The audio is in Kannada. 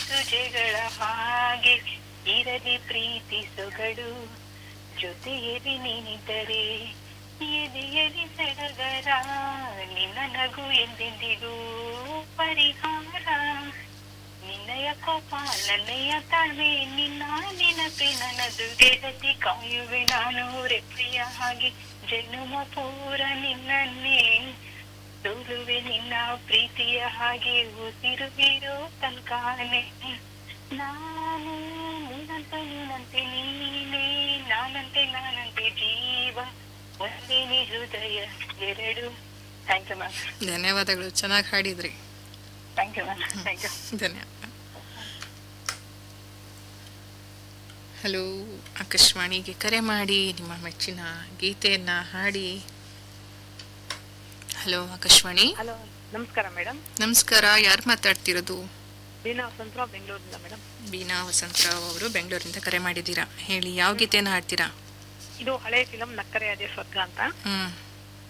ತುಜೆಗಳ ಹಾಗೆ ಇರಲಿ ಪ್ರೀತಿ ಸೊಗಡು ಜೊತೆಯಲ್ಲಿ ನೀನಿದ್ದರೆ ಎದೆಯಲಿ ಸಡಗರ ನಿನ್ನ ನಗು ಎಂದೆಂದಿಗೂ ಪರಿಹಾರ ನಿನ್ನಯ ಕೋಪ ನನ್ನಯ ತಾಳ್ಮೆ ನಿನ್ನ ನೆನಪೆ ನನ್ನದು ಗೆಳತಿ ಕಾಯುವೆ ನಾನು ರೆಪ್ಪೆಯ ಹಾಗೆ ಜನ್ಮ ಪೂರ ನಿನ್ನನ್ನೇ ಸೋಲುವೆ ನಿನ್ನ ಪ್ರೀತಿಯ ಹಾಗೆ ಉಸಿರುವಿರೋ ತನ್ಕಾನೆ ನಾನು ನೀನಂತೆ ನೀನಂತೆ ನೀನೇ ನಾನಂತೆ ನಾನಂತೆ ಜೀವ ಒಂದೇನೆ ಹೃದಯ ಎರಡು ಥ್ಯಾಂಕ್ ಯು ಮ್ಯಾಮ್ ಧನ್ಯವಾದಗಳು ಚೆನ್ನಾಗಿ ಹಾಡಿದ್ರಿ thank you ma'am thank you ಧನ್ಯವಾದ ಹಲೋ ಆಕಾಶವಾಣಿಗೆ ಕರೆ ಮಾಡಿ ನಿಮ್ಮ ಮೆಚ್ಚಿನ ಗೀತೆಯನ್ನ ಹಾಡಿ ಹಲೋ ಆಕಾಶವಾಣಿ ಹಲೋ ನಮಸ್ಕಾರ ಮೇಡಮ್ ನಮಸ್ಕಾರ ಯಾರು ಮಾತಾಡ್ತಿರೋದು ದೀನಾ ವಸಂತರಾವ್ ಬೆಂಗಳೂರಿಂದ ಮೇಡಮ್ ಬೀನಾ ವಸಂತರಾವ್ ಅವರು ಬೆಂಗಳೂರಿಂದ ಕರೆ ಮಾಡಿದ್ದೀರಾ ಹೇಳಿ ಯಾವ ಗೀತೆನ ಹಾಡ್ತೀರಾ ಇದು ಹಳೆ ಫಿಲಂ ನಕ್ಕರೆ ಅದೇ ಸ್ವರ್ಗ ಅಂತ ಹ್ಮ್